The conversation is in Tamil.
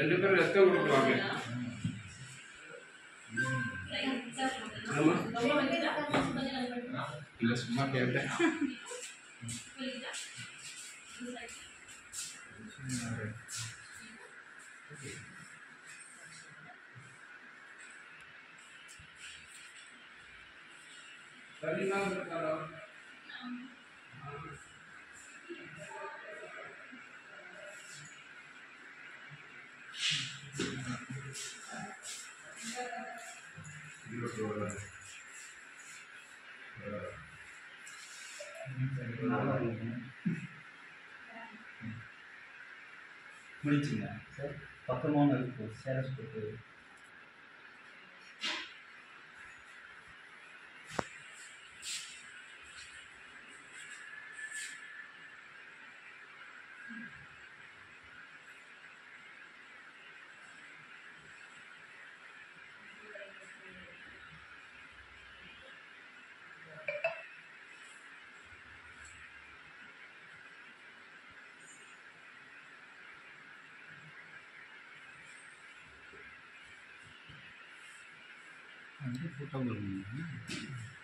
ரெண்டு பேரும் ரத்தம் கொடுக்குவாங்க ஆமா இல்லை சும்மா கேட்டேன் சரிதான் இருக்காரா முடிச்சுங்க சார் பக்கமாக இருக்கு சேலஸ் போட்டு வந்து ஃபோட்டோ கொடுங்க